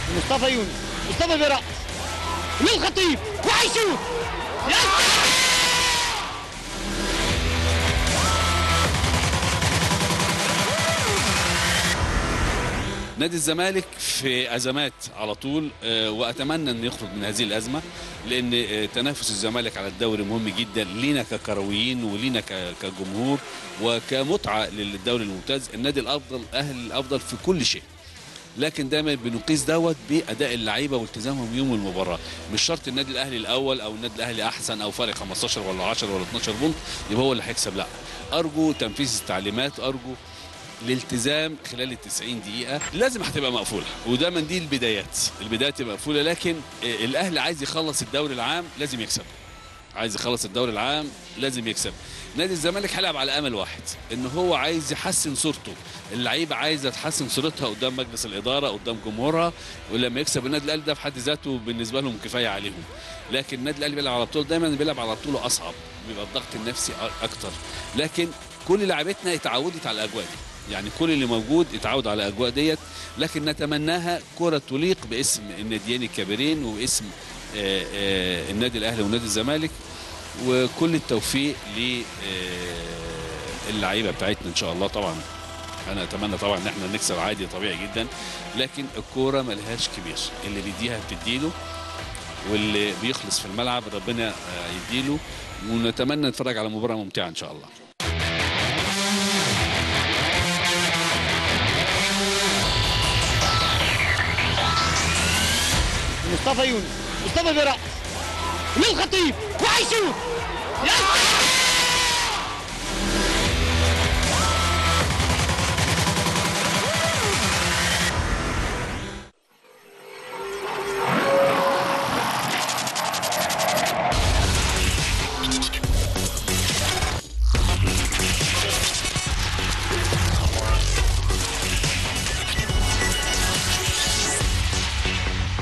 مصطفى يونس مصطفى برأس للخطيب وهيشوط يا نادي الزمالك في ازمات على طول آه، واتمنى ان يخرج من هذه الازمه لان آه، تنافس الزمالك على الدوري مهم جدا لينا ككرويين ولينا ك- كجمهور وكمتعه للدوري الممتاز النادي الافضل اهل الافضل في كل شيء لكن دايما بنقيس دوت باداء اللعيبه والتزامهم يوم المباراه مش شرط النادي الاهلي الاول او النادي الاهلي احسن او فارق 15 ولا 10 ولا 12 بونت يبقى هو اللي هيكسب لا ارجو تنفيذ التعليمات ارجو الالتزام خلال ال 90 دقيقة لازم هتبقى مقفولة ودايما دي البدايات البدايات تبقى مقفولة لكن آه، الأهلي عايز يخلص الدوري العام لازم يكسب عايز يخلص الدوري العام لازم يكسب نادي الزمالك هيلعب على امل واحد ان هو عايز يحسن صورته اللعيبه عايزه تحسن صورتها قدام مجلس الاداره قدام جمهورها ولما يكسب النادي الاهلي ده في حد ذاته بالنسبه لهم كفايه عليهم لكن النادي الاهلي بيلعب على بطوله دايما بيلعب على بطوله اصعب بيبقى الضغط النفسي أ- اكتر لكن كل لاعبتنا اتعودت على الاجواء دي يعني كل اللي موجود اتعود على الاجواء ديت لكن نتمناها كره تليق باسم الناديين الكبيرين واسم آه، آه، النادي الاهلي ونادي الزمالك وكل التوفيق للعيبه بتاعتنا ان شاء الله طبعا انا اتمنى طبعا ان احنا نكسب عادي طبيعي جدا لكن الكوره ملهاش كبير اللي بيديها بتديله واللي بيخلص في الملعب ربنا آه، يديله ونتمنى نتفرج على مباراه ممتعه ان شاء الله مصطفى يونس مصطفى برأس للخطيب وهيشوط يا